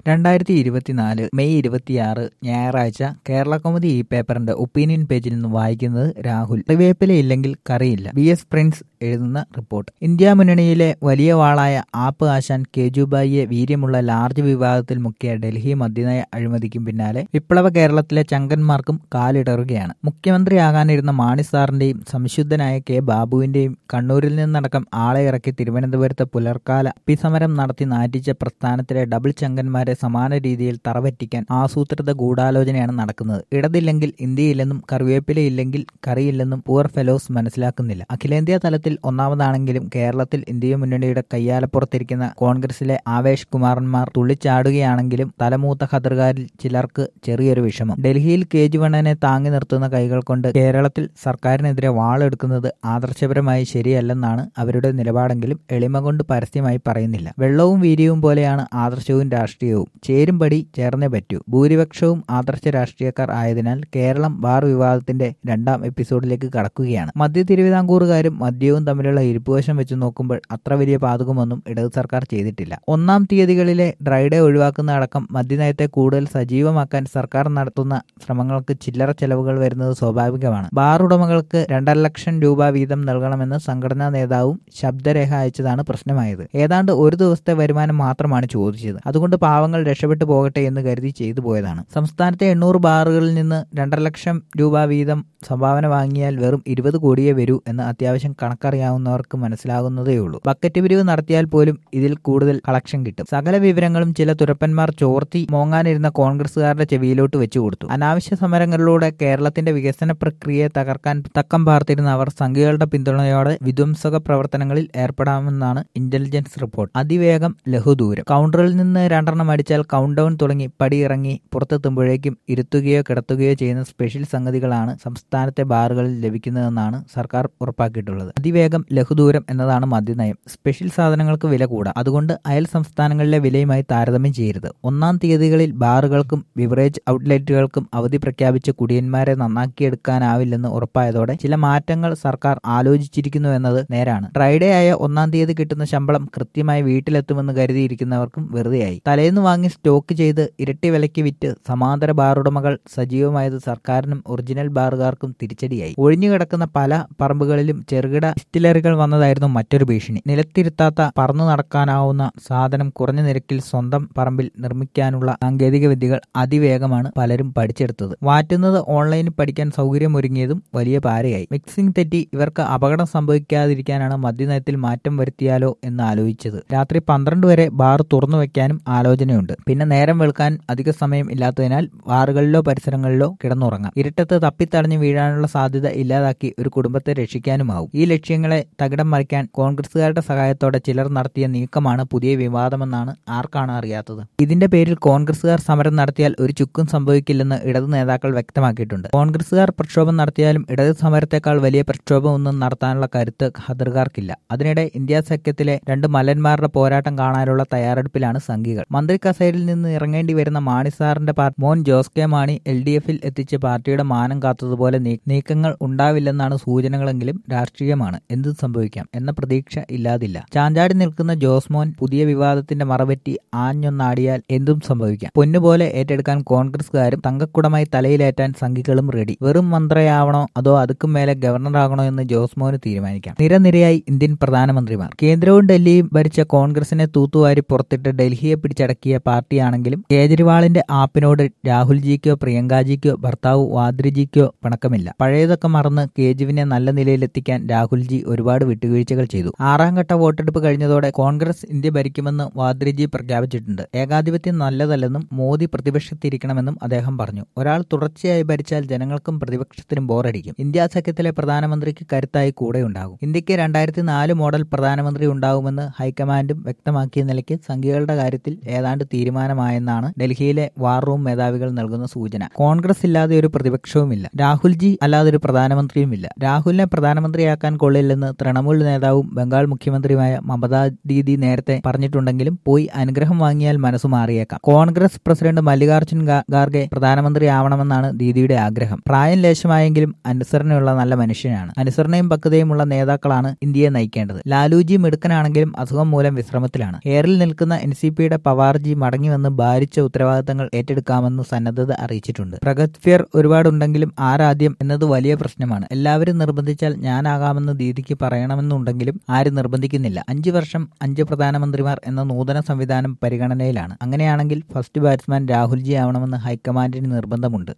രണ്ടായിരത്തി ഇരുപത്തിനാല് മെയ് ഇരുപത്തിയാറ് ഞായറാഴ്ച കേരള കൗമുദി ഈ പേപ്പറിന്റെ ഒപ്പീനിയൻ പേജിൽ നിന്ന് വായിക്കുന്നത് രാഹുൽ കറിവേപ്പില ഇല്ലെങ്കിൽ കറിയില്ല ബി എസ് പ്രിൻസ് എഴുതുന്ന റിപ്പോർട്ട് ഇന്ത്യ മുന്നണിയിലെ വലിയ വാളായ ആപ്പ് ആശാൻ കേജുബായിയെ വീര്യമുള്ള ലാർജ് വിവാദത്തിൽ മുക്കിയ ഡൽഹി മദ്യനയ അഴിമതിക്കും പിന്നാലെ വിപ്ലവ കേരളത്തിലെ ചങ്കന്മാർക്കും കാലിടറുകയാണ് മുഖ്യമന്ത്രിയാകാനിരുന്ന മാണി സാറിന്റെയും സംശുദ്ധനായ കെ ബാബുവിന്റെയും കണ്ണൂരിൽ നിന്നടക്കം ആളെ ഇറക്കി തിരുവനന്തപുരത്ത് പുലർക്കാല അപ്പിസമരം നടത്തി നാറ്റിച്ച പ്രസ്ഥാനത്തിലെ ഡബിൾ ചങ്കന്മാരെ സമാന രീതിയിൽ തറവറ്റിക്കാൻ ആസൂത്രിത ഗൂഢാലോചനയാണ് നടക്കുന്നത് ഇടതില്ലെങ്കിൽ ഇന്ത്യയില്ലെന്നും കറിവേപ്പിലയില്ലെങ്കിൽ കറിയില്ലെന്നും പൂർ ഫെലോസ് മനസ്സിലാക്കുന്നില്ല അഖിലേന്ത്യാ തലത്തിൽ ഒന്നാമതാണെങ്കിലും കേരളത്തിൽ ഇന്ത്യ മുന്നണിയുടെ കയ്യാലപ്പുറത്തിരിക്കുന്ന കോൺഗ്രസിലെ ആവേശ് കുമാരന്മാർ തുള്ളിച്ചാടുകയാണെങ്കിലും തലമൂത്ത ഖദർകാരിൽ ചിലർക്ക് ചെറിയൊരു വിഷമം ഡൽഹിയിൽ കേജ്രിവാളിനെ താങ്ങി നിർത്തുന്ന കൈകൾ കൊണ്ട് കേരളത്തിൽ സർക്കാരിനെതിരെ വാളെടുക്കുന്നത് ആദർശപരമായി ശരിയല്ലെന്നാണ് അവരുടെ നിലപാടെങ്കിലും എളിമ കൊണ്ട് പരസ്യമായി പറയുന്നില്ല വെള്ളവും വീര്യവും പോലെയാണ് ആദർശവും രാഷ്ട്രീയവും ചേരുംപടി ചേർന്നേ പറ്റൂ ഭൂരിപക്ഷവും ആദർശ രാഷ്ട്രീയക്കാർ ആയതിനാൽ കേരളം ബാർ വിവാദത്തിന്റെ രണ്ടാം എപ്പിസോഡിലേക്ക് കടക്കുകയാണ് മധ്യ തിരുവിതാംകൂറുകാരും മദ്യവും തമ്മിലുള്ള ഇരിപ്പുവശം വെച്ച് നോക്കുമ്പോൾ അത്ര വലിയ പാതകമൊന്നും ഇടത് സർക്കാർ ചെയ്തിട്ടില്ല ഒന്നാം തീയതികളിലെ ഡ്രൈഡേ ഒഴിവാക്കുന്ന അടക്കം മദ്യനയത്തെ കൂടുതൽ സജീവമാക്കാൻ സർക്കാർ നടത്തുന്ന ശ്രമങ്ങൾക്ക് ചില്ലറ ചെലവുകൾ വരുന്നത് സ്വാഭാവികമാണ് ബാർ ഉടമകൾക്ക് രണ്ടര ലക്ഷം രൂപ വീതം നൽകണമെന്ന് സംഘടനാ നേതാവും ശബ്ദരേഖ അയച്ചതാണ് പ്രശ്നമായത് ഏതാണ്ട് ഒരു ദിവസത്തെ വരുമാനം മാത്രമാണ് ചോദിച്ചത് അതുകൊണ്ട് പാവങ്ങൾ രക്ഷപ്പെട്ടു പോകട്ടെ എന്ന് കരുതി ചെയ്തു പോയതാണ് സംസ്ഥാനത്തെ എണ്ണൂറ് ബാറുകളിൽ നിന്ന് രണ്ടര ലക്ഷം രൂപ വീതം സംഭാവന വാങ്ങിയാൽ വെറും ഇരുപത് കോടിയേ വരൂ എന്ന് അത്യാവശ്യം കണക്കറിയാവുന്നവർക്ക് മനസ്സിലാകുന്നതേയുള്ളൂ ബക്കറ്റ് പിരിവ് നടത്തിയാൽ പോലും ഇതിൽ കൂടുതൽ കളക്ഷൻ കിട്ടും സകല വിവരങ്ങളും ചില തുരപ്പന്മാർ ചോർത്തി മോങ്ങാനിരുന്ന കോൺഗ്രസുകാരുടെ ചെവിയിലോട്ട് വെച്ചു കൊടുത്തു അനാവശ്യ സമരങ്ങളിലൂടെ കേരളത്തിന്റെ വികസന പ്രക്രിയയെ തകർക്കാൻ തക്കം പാർത്തിരുന്ന അവർ സംഘികളുടെ പിന്തുണയോടെ വിധ്വംസക പ്രവർത്തനങ്ങളിൽ ഏർപ്പെടാമെന്നാണ് ഇന്റലിജൻസ് റിപ്പോർട്ട് അതിവേഗം ലഘുദൂരം കൗണ്ടറിൽ നിന്ന് രണ്ടെണ്ണം അടിച്ചാൽ കൗണ്ട് ഡൗൺ തുടങ്ങി പടിയിറങ്ങി പുറത്തെത്തുമ്പോഴേക്കും ഇരുത്തുകയോ കിടത്തുകയോ ചെയ്യുന്ന സ്പെഷ്യൽ സംഗതികളാണ് സംസ്ഥാനത്തെ ബാറുകളിൽ ലഭിക്കുന്നതെന്നാണ് സർക്കാർ ഉറപ്പാക്കിയിട്ടുള്ളത് അതിവേഗം ലഘുദൂരം എന്നതാണ് മദ്യനയം സ്പെഷ്യൽ സാധനങ്ങൾക്ക് വില കൂടാം അതുകൊണ്ട് അയൽ സംസ്ഥാനങ്ങളിലെ വിലയുമായി താരതമ്യം ചെയ്യരുത് ഒന്നാം തീയതികളിൽ ബാറുകൾക്കും ബിവറേജ് ഔട്ട്ലെറ്റുകൾക്കും അവധി പ്രഖ്യാപിച്ച് കുടിയന്മാരെ നന്നാക്കിയെടുക്കാനാവില്ലെന്ന് ഉറപ്പായതോടെ ചില മാറ്റങ്ങൾ സർക്കാർ ആലോചിച്ചിരിക്കുന്നു എന്നത് നേരാണ് ഡ്രൈഡേ ആയ ഒന്നാം തീയതി കിട്ടുന്ന ശമ്പളം കൃത്യമായി വീട്ടിലെത്തുമെന്ന് കരുതിയിരിക്കുന്നവർക്കും വെറുതെയായി തലേന്ന് വാങ്ങി സ്റ്റോക്ക് ചെയ്ത് ഇരട്ടി വിലയ്ക്ക് വിറ്റ് സമാന്തര ബാറുടമകൾ സജീവമായത് സർക്കാരിനും ഒറിജിനൽ ബാറുകാർക്കും തിരിച്ചടിയായി ഒഴിഞ്ഞുകിടക്കുന്ന പല പറമ്പുകളിലും ചെറുകിട ഡിസ്റ്റിലറികൾ വന്നതായിരുന്നു മറ്റൊരു ഭീഷണി നിലത്തിരുത്താത്ത പറന്നു നടക്കാനാവുന്ന സാധനം കുറഞ്ഞ നിരക്കിൽ സ്വന്തം പറമ്പിൽ നിർമ്മിക്കാനുള്ള സാങ്കേതിക വിദ്യകൾ അതിവേഗമാണ് പലരും പഠിച്ചെടുത്തത് വാറ്റുന്നത് ഓൺലൈനിൽ പഠിക്കാൻ സൗകര്യമൊരുങ്ങിയതും വലിയ പാരയായി മിക്സിംഗ് തെറ്റി ഇവർക്ക് അപകടം സംഭവിക്കാതിരിക്കാനാണ് മദ്യനയത്തിൽ മാറ്റം വരുത്തിയാലോ എന്ന് ആലോചിച്ചത് രാത്രി പന്ത്രണ്ട് വരെ ബാർ തുറന്നു വെക്കാനും ആലോചനയുണ്ട് പിന്നെ നേരം വെളുക്കാൻ അധിക സമയം ഇല്ലാത്തതിനാൽ ബാറുകളിലോ പരിസരങ്ങളിലോ കിടന്നുറങ്ങാം ഇരുട്ടത്ത് തപ്പിത്തടഞ്ഞു വീഴാനുള്ള സാധ്യത ഇല്ലാതാക്കി ഒരു കുടുംബത്തെ രക്ഷിക്കാനുമാവും ഈ ലക്ഷ്യങ്ങളെ തകിടം മറിക്കാൻ കോൺഗ്രസുകാരുടെ സഹായത്തോടെ ചിലർ നടത്തിയ നീക്കമാണ് പുതിയ വിവാദമെന്നാണ് ആർക്കാണ് അറിയാത്തത് ഇതിന്റെ പേരിൽ കോൺഗ്രസുകാർ സമരം നടത്തിയാൽ ഒരു ചുക്കും സംഭവിക്കില്ലെന്ന് ഇടതു നേതാക്കൾ വ്യക്തമാക്കിയിട്ടുണ്ട് കോൺഗ്രസുകാർ പ്രക്ഷോഭം നടത്തിയാലും ഇടത് സമരത്തെക്കാൾ വലിയ പ്രക്ഷോഭമൊന്നും നടത്താനുള്ള കരുത്ത് ഖദർകാർക്കില്ല അതിനിടെ ഇന്ത്യ സഖ്യത്തിലെ രണ്ട് മലന്മാരുടെ പോരാട്ടം കാണാനുള്ള തയ്യാറെടുപ്പിലാണ് സംഘികൾ മന്ത്രി കസേരയിൽ നിന്ന് ഇറങ്ങേണ്ടി വരുന്ന മാണി സാറിന്റെ പാർട്ടി മോൻ Jose K Mani L D എഫിൽ എത്തിച്ച് പാർട്ടിയുടെ മാനം കാത്തതുപോലെ നീക്കങ്ങൾ ഉണ്ടാവില്ലെന്നാണ് സൂചനകളെങ്കിലും രാഷ്ട്രീയമാണ് എന്തും സംഭവിക്കാം എന്ന പ്രതീക്ഷ ഇല്ലാതില്ല ചാഞ്ചാടി നിൽക്കുന്ന ജോസ് മോൻ പുതിയ വിവാദത്തിന്റെ മറപറ്റി ആഞ്ഞൊന്നാടിയാൽ എന്തും സംഭവിക്കാം പൊന്നുപോലെ ഏറ്റെടുക്കാൻ കോൺഗ്രസുകാരും തങ്കക്കുടമായി തലയിലേറ്റാൻ സംഘികളും റെഡി വെറും മന്ത്രിയാവണോ അതോ അതുക്കും മേലെ ഗവർണറാകണോ എന്ന് ജോസ് മോന് തീരുമാനിക്കാം നിരനിരയായി ഇന്ത്യൻ പ്രധാനമന്ത്രിമാർ കേന്ദ്രവും ഡൽഹിയും ഭരിച്ച കോൺഗ്രസിനെ തൂത്തുവാരി പുറത്തിട്ട് ഡൽഹിയെ പിടിച്ചടക്കിയ പാർട്ടിയാണെങ്കിലും കേജ്രിവാളിന്റെ ആപ്പിനോട് രാഹുൽജിക്കോ പ്രിയങ്കാജിക്കോ ഭർത്താവ് വാദ്രിജിക്കോ പിണക്കമില്ല പഴയതൊക്കെ മറന്ന് കേജുവിനെ നല്ല നിലയിലെത്തിക്കാൻ രാഹുൽജി ഒരുപാട് വിട്ടുവീഴ്ചകൾ ചെയ്തു ആറാം ഘട്ട വോട്ടെടുപ്പ് കഴിഞ്ഞതോടെ കോൺഗ്രസ് ഇന്ത്യ ഭരിക്കുമെന്ന് വാദ്രിജി പ്രഖ്യാപിച്ചിട്ടുണ്ട് ഏകാധിപത്യം നല്ലതല്ലെന്നും മോദി പ്രതിപക്ഷത്തിരിക്കണമെന്നും അദ്ദേഹം പറഞ്ഞു ഒരാൾ തുടർച്ചയായി ഭരിച്ചാൽ ജനങ്ങൾക്കും പ്രതിപക്ഷത്തിനും ബോറടിക്കും ഇന്ത്യ സഖ്യത്തിലെ പ്രധാനമന്ത്രിക്ക് കരുത്തായി കൂടെയുണ്ടാകും ഇന്ത്യക്ക് രണ്ടായിരത്തി നാല് മോഡൽ പ്രധാനമന്ത്രി ഉണ്ടാകുമെന്ന് ഹൈക്കമാൻഡും വ്യക്തമാക്കിയ നിലയ്ക്ക് സംഘികളുടെ കാര്യത്തിൽ ഏതാണ്ട് തീരുമാനമായെന്നാണ് ഡൽഹിയിലെ വാർ റൂം മേധാവികൾ നൽകുന്ന സൂചന കോൺഗ്രസ് ഇല്ലാതെ ഒരു പ്രതിപക്ഷവുമില്ല രാഹുൽജി അല്ലാതെ ഒരു പ്രധാനമന്ത്രിയുമില്ല രാഹുലിനെ പ്രധാനമന്ത്രിയാക്കാൻ കൊള്ളില്ലെന്ന് തൃണമൂൽ നേതാവും ബംഗാൾ മുഖ്യമന്ത്രിയുമായ മമതാ ദീദി നേരത്തെ പറഞ്ഞിട്ടുണ്ടെങ്കിലും പോയി അനുഗ്രഹം വാങ്ങിയാൽ മനസ്സു മാറിയേക്കാം കോൺഗ്രസ് പ്രസിഡന്റ് മല്ലികാർജ്ജുൻ ഖാർഗെ പ്രധാനമന്ത്രിയാവണമെന്നാണ് ദീദിയുടെ ആഗ്രഹം പ്രായം ലേശമായെങ്കിലും അനുസരണയുള്ള നല്ല മനുഷ്യനാണ് അനുസരണയും പക്വതയുമുള്ള നേതാക്കളാണ് ഇന്ത്യയെ നയിക്കേണ്ടത് ലാലുജി മിടുക്കനാണെങ്കിലും അസുഖം മൂലം വിശ്രമത്തിലാണ് എയറിൽ നിൽക്കുന്ന എൻ സി പിയുടെ പവാർജി രാഹുൽജി മടങ്ങിവന്ന് ഭാരിച്ച ഉത്തരവാദിത്തങ്ങൾ ഏറ്റെടുക്കാമെന്ന് സന്നദ്ധത അറിയിച്ചിട്ടുണ്ട് പ്രഗത് ഫിയർ ഒരുപാടുണ്ടെങ്കിലും ആരാദ്യം എന്നത് വലിയ പ്രശ്നമാണ് എല്ലാവരും നിർബന്ധിച്ചാൽ ഞാനാകാമെന്ന് ദീദിക്ക് പറയണമെന്നുണ്ടെങ്കിലും ആരും നിർബന്ധിക്കുന്നില്ല അഞ്ചു വർഷം അഞ്ച് പ്രധാനമന്ത്രിമാർ എന്ന നൂതന സംവിധാനം പരിഗണനയിലാണ് അങ്ങനെയാണെങ്കിൽ ഫസ്റ്റ് ബാറ്റ്സ്മാൻ രാഹുൽജി ആവണമെന്ന് ഹൈക്കമാൻഡിന് നിർബന്ധമുണ്ട്